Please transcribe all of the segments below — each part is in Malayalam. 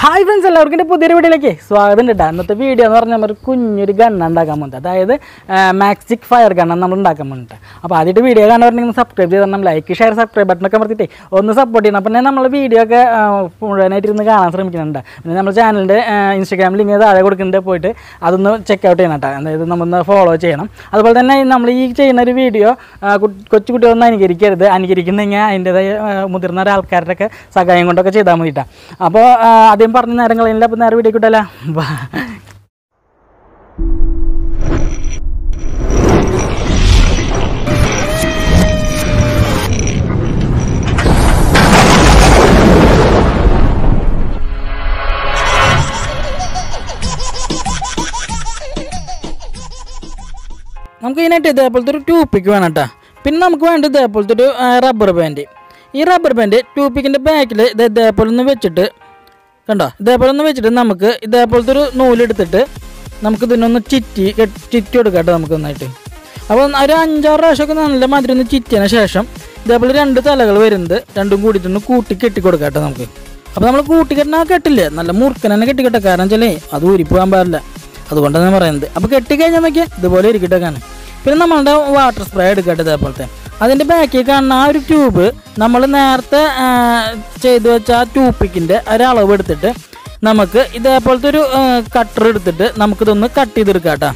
ഹായ് ഫ്രണ്ട്സ് എല്ലാവർക്കും എൻ്റെ പുതിയൊരു വീഡിയോയിലേക്ക് സ്വാഗതം കേട്ടോ ഇന്നത്തെ വീഡിയോ എന്ന് പറഞ്ഞാൽ നമ്മൾ കുഞ്ഞൊരു ഗൺ ഉണ്ടാക്കാൻ പോകുന്നത് അതായത് മാക്സിക് ഫയർ ഗണ്ണ നമ്മൾ ഉണ്ടാക്കാൻ പോകുന്നുണ്ട് അപ്പോൾ ആദ്യമായിട്ട് വീഡിയോ കാണുവാണെങ്കിൽ സബ്സ്ക്രൈബ് ചെയ്ത് നമ്മൾ ലൈക്ക് ഷെയർ സബ്സ്ക്രൈബ് ബട്ടണൊക്കെ അമർത്തിയിട്ടേ ഒന്ന് സപ്പോർട്ട് ചെയ്യണം അപ്പം ഞാൻ നമ്മൾ വീഡിയോ ഒക്കെ ആ, മുഴുവനായിട്ട് ഇരുന്ന് കാണാൻ ശ്രമിക്കുന്നുണ്ട് പിന്നെ നമ്മുടെ ചാനലിൻ്റെ ഇൻസ്റ്റാഗ്രാം ലിങ്ക് താഴെ കൊടുക്കുന്നുണ്ട് പോയിട്ട് അതൊന്ന് ചെക്ക് ഔട്ട് ചെയ്യണം കേട്ടോ അതായത് നമ്മൊന്ന് ഫോളോ ചെയ്യണം അതുപോലെ തന്നെ നമ്മൾ ഈ ചെയ്യുന്ന ഒരു വീഡിയോ കൊച്ചു കുട്ടികളൊന്നും അനുകരിക്കരുത് അനുകരിക്കുന്നെങ്കിൽ അതിൻ്റെതായ മുതിർന്ന ഒരാൾക്കാരുടെ ഒക്കെ സഹായം കൊണ്ടൊക്കെ ചെയ്താൽ മതി കേട്ടോ അപ്പോൾ ആദ്യം പറഞ്ഞ നേരങ്ങളില്ല അപ്പോൾ നേരെ വീഡിയോ കിട്ടല്ല നമുക്ക് ഇതിനായിട്ട് ഇതേപോലത്തെ ഒരു ട്യൂപ്പിക്ക് വേണം കേട്ടോ പിന്നെ നമുക്ക് വേണ്ടത് ഇതേപോലത്തെ ഒരു റബ്ബർ ബാൻഡ് ഈ റബ്ബർ ബാൻഡ് ട്യൂപ്പിക്കിൻ്റെ ബാക്കിൽ ഇത് ഇതേപോലെ ഒന്ന് വെച്ചിട്ട് കണ്ടോ ഇതേപോലെ ഒന്ന് വെച്ചിട്ട് നമുക്ക് ഇതേപോലത്തെ ഒരു നൂലെടുത്തിട്ട് നമുക്ക് ഇതിനൊന്ന് ചിറ്റി കെട്ടി- ചിറ്റി കൊടുക്കാം കേട്ടോ നമുക്ക് നന്നായിട്ട് അപ്പോൾ ഒരു അഞ്ചാറ് പ്രാവശ്യമൊക്കെ നല്ല മാതിരി ഒന്ന് ചിറ്റിയതിന് ശേഷം ഇതേപോലെ രണ്ട് തലകൾ വരുന്നത് രണ്ടും കൂടിയിട്ടൊന്ന് കൂട്ടി കെട്ടി കൊടുക്കാം കേട്ടോ നമുക്ക് അപ്പോൾ നമ്മൾ കൂട്ടി കെട്ടണ കെട്ടില്ലേ നല്ല മുറുക്കൻ തന്നെ കെട്ടിക്കെട്ടെ കാരണം വെച്ചാലേ അത് ഊരിപ്പോകാൻ പാടില്ല അതുകൊണ്ടാണ് ഞാൻ പറയുന്നത് അപ്പോൾ കെട്ടിക്കഴിഞ്ഞാൽ നോക്കിയാൽ ഇതുപോലെ ഇരിക്കട്ടെ കാണും പിന്നെ നമ്മളുടെ വാട്ടർ സ്പ്രേ എടുക്കട്ടെ ഇതേപോലത്തെ അതിൻ്റെ ബാക്കിൽ കാണുന്ന ആ ഒരു ട്യൂബ് നമ്മൾ നേരത്തെ ആ, ചെയ്തു വെച്ച ആ ട്യൂപ്പിക്കിൻ്റെ ഒരളവ് എടുത്തിട്ട് നമുക്ക് ഇതേപോലത്തെ ഒരു കട്ടർ എടുത്തിട്ട് നമുക്കിതൊന്ന് കട്ട് ചെയ്തെടുക്കാം കേട്ടോ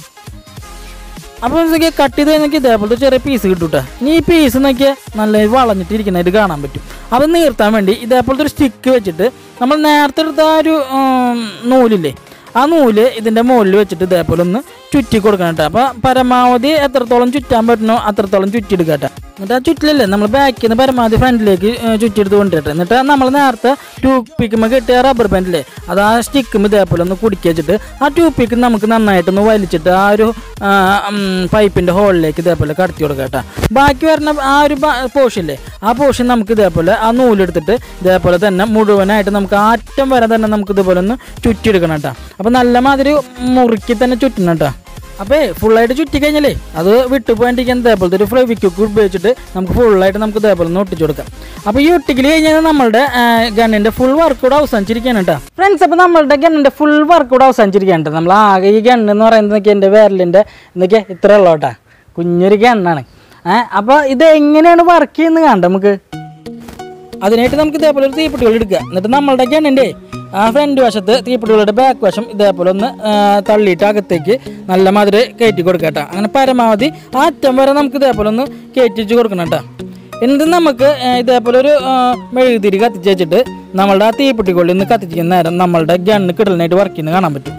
അപ്പോൾ നോക്കിയാൽ കട്ട് ചെയ്ത് കഴിഞ്ഞാൽ ഇതേപോലത്തെ ചെറിയ പീസ് കിട്ടും കേട്ടോ ഇനി ഈ പീസ് നോക്കിയാൽ നല്ല വളഞ്ഞിട്ട് ഇരിക്കുന്നതായിട്ട് കാണാൻ പറ്റും അത് നീർത്താൻ വേണ്ടി ഇതേപോലത്തെ ഒരു സ്റ്റിക്ക് വെച്ചിട്ട് നമ്മൾ നേരത്തെ എടുത്ത ആ ഒരു ഉം, നൂലില്ലേ ആ നൂല് ഇതിൻ്റെ മുകളിൽ വെച്ചിട്ട് ഇതേപോലെ ഒന്ന് ചുറ്റി കൊടുക്കണം കേട്ടോ അപ്പോൾ പരമാവധി എത്രത്തോളം ചുറ്റാൻ പറ്റുന്നോ അത്രത്തോളം ചുറ്റിയെടുക്കുക കേട്ടോ എന്നിട്ട് ആ ചുറ്റിലല്ലേ നമ്മൾ ബാക്കിൽ നിന്ന് പരമാവധി ഫ്രണ്ടിലേക്ക് ചുറ്റിയെടുത്ത് കൊണ്ടുവരട്ടെ എന്നിട്ട് നമ്മൾ നേരത്തെ ട്യൂബ് കെട്ടിയ റബ്ബർ ബാൻഡില്ലേ അത് ആ സ്റ്റിക്കും ഇതേപോലെ ഒന്ന് കുടുക്കി വെച്ചിട്ട് ആ ട്യൂബ് നമുക്ക് നന്നായിട്ടൊന്ന് വലിച്ചിട്ട് ആ ഒരു പൈപ്പിൻ്റെ ഹോളിലേക്ക് ഇതേപോലെ കടത്തി കൊടുക്കുക കേട്ടോ ബാക്കി വരുന്ന ആ ഒരു പോർഷനില്ലേ ആ പോർഷൻ നമുക്ക് ഇതേപോലെ ആ നൂലെടുത്തിട്ട് ഇതേപോലെ തന്നെ മുഴുവനായിട്ട് നമുക്ക് ആ അറ്റം വരെ തന്നെ നമുക്ക് ഇതുപോലെ ഒന്ന് ചുറ്റിയെടുക്കണം കേട്ടോ അപ്പോൾ നല്ല മാതിരി മുറുക്കി തന്നെ ചുറ്റണം കേട്ടോ അപ്പോൾ ഫുള്ളായിട്ട് ചുറ്റി കഴിഞ്ഞാലേ അത് വിട്ടു പോകാണ്ടിരിക്കാൻ ഇതേപോലത്തെ ഒരു ഫ്ലവിക്കൊക്കെ ഉപയോഗിച്ചിട്ട് നമുക്ക് ഫുള്ളായിട്ട് നമുക്ക് ഇതേപോലെ ഒന്ന് ഒട്ടിച്ചു കൊടുക്കാം അപ്പോൾ ഈ ഒട്ടിക്കൽ കഴിഞ്ഞാൽ നമ്മളുടെ ഗണ്ണിൻ്റെ ഫുൾ വർക്ക് കൂടെ അവസാനിച്ചിരിക്കുകയാണ് കേട്ടോ ഫ്രണ്ട്സ് അപ്പോൾ നമ്മളുടെ ഗണ്ണിൻ്റെ ഫുൾ വർക്ക് കൂടെ അവസാനിച്ചിരിക്കുകയാണ് കേട്ടോ നമ്മൾ ആകെ ഈ ഗണ്ണ് എന്ന് പറയുന്നത് നോക്കിയാൽ എൻ്റെ വിരലിൻ്റെ എന്തൊക്കെയാ ഇത്ര ഉള്ളൂ കേട്ടോ കുഞ്ഞൊരു ഗണ്ണാണ് ഏഹ് അപ്പോൾ ഇത് എങ്ങനെയാണ് വർക്ക് ചെയ്യുന്നത് കണ്ട നമുക്ക് അതിനായിട്ട് നമുക്ക് ഇതേപോലെ ഒരു തീപ്പെട്ടികൾ എടുക്കുക എന്നിട്ട് നമ്മളുടെ ഗണ്ണിൻ്റെ ആ ഫ്രണ്ട് വശത്ത് തീപ്പെട്ടികളുടെ ബാക്ക് വശം ഇതേപോലെ ഒന്ന് ആ, തള്ളിയിട്ട് അകത്തേക്ക് നല്ല മാതിരി കയറ്റി കൊടുക്കുക കേട്ടോ അങ്ങനെ പരമാവധി ആ അറ്റം വരെ നമുക്ക് ഇതേപോലെ ഒന്ന് കയറ്റിച്ച് കൊടുക്കണം കേട്ടോ എന്നിട്ട് നമുക്ക് ആ, ഇതേപോലെ ഒരു ആ, മെഴുകുതിരി കത്തിച്ച് വെച്ചിട്ട് നമ്മളുടെ ആ തീപ്പെട്ടിക്കൊള്ളി ഒന്ന് കത്തിച്ചിരിക്കുന്ന നേരം നമ്മളുടെ ഗണ്ണ് കിടലിനായിട്ട് വർക്ക് ചെയ്യുന്നത് കാണാൻ പറ്റും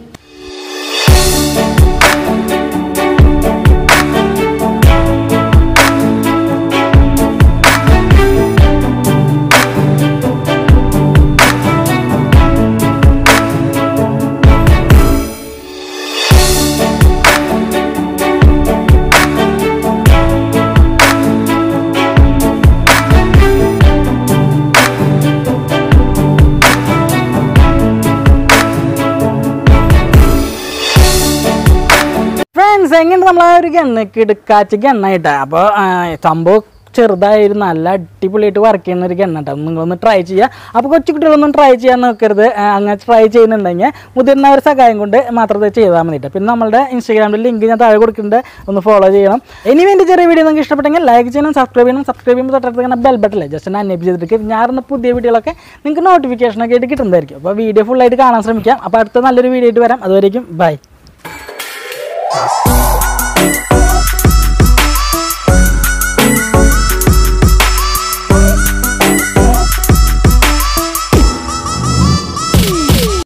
ഫ്രണ്ട്സ് എങ്ങനെ നമ്മൾ ആ ഒരു ഗണ്ണ് കിടക്കാച്ച ഗണ്ണായിട്ടാ അപ്പോൾ സംഭവം ചെറുതായൊരു നല്ല അടിപൊളിയായിട്ട് വർക്ക് ചെയ്യുന്ന ഒരു ഗണ്ണ കേട്ടോ നിങ്ങളൊന്ന് ട്രൈ ചെയ്യുക അപ്പോൾ കൊച്ചു കുട്ടികളൊന്നും ട്രൈ ചെയ്യാൻ നോക്കരുത് ആ, അങ്ങനെ ട്രൈ ചെയ്യുന്നുണ്ടെങ്കിൽ മുതിർന്നവർ സഹായം കൊണ്ട് മാത്രം ഇത് ചെയ്താൽ മതി ട്ടോ. പിന്നെ നമ്മളുടെ ഇൻസ്റ്റാഗ്രാമിൽ ലിങ്ക് ഞാൻ താഴെ കൊടുക്കുന്നുണ്ട് ഒന്ന് ഫോളോ ചെയ്യണം ഇനി വേണ്ടി ചെറിയ വീഡിയോ നിങ്ങൾക്ക് ഇഷ്ടപ്പെട്ടെങ്കിൽ ലൈക്ക് ചെയ്യണം സബ്സ്ക്രൈബ് ചെയ്യണം സബ്സ്ക്രൈബ് ചെയ്യുമ്പോൾ തൊട്ടടുത്ത് തന്നെ ബെൽ ബട്ടല്ലേ ജസ്റ്റ് ഒന്ന് അനേബ് ചെയ്തിട്ട് ഞാറുന്ന പുതിയ വീഡിയോകളൊക്കെ നിങ്ങൾക്ക് നോട്ടിഫിക്കേഷനൊക്കെ ആയിട്ട് കിട്ടുന്നതായിരിക്കും അപ്പോൾ വീഡിയോ ഫുള്ളായിട്ട് കാണാൻ ശ്രമിക്കാം അപ്പോൾ അടുത്ത നല്ലൊരു വീഡിയോ ആയിട്ട് വരാം അതുവരേക്കും ബൈ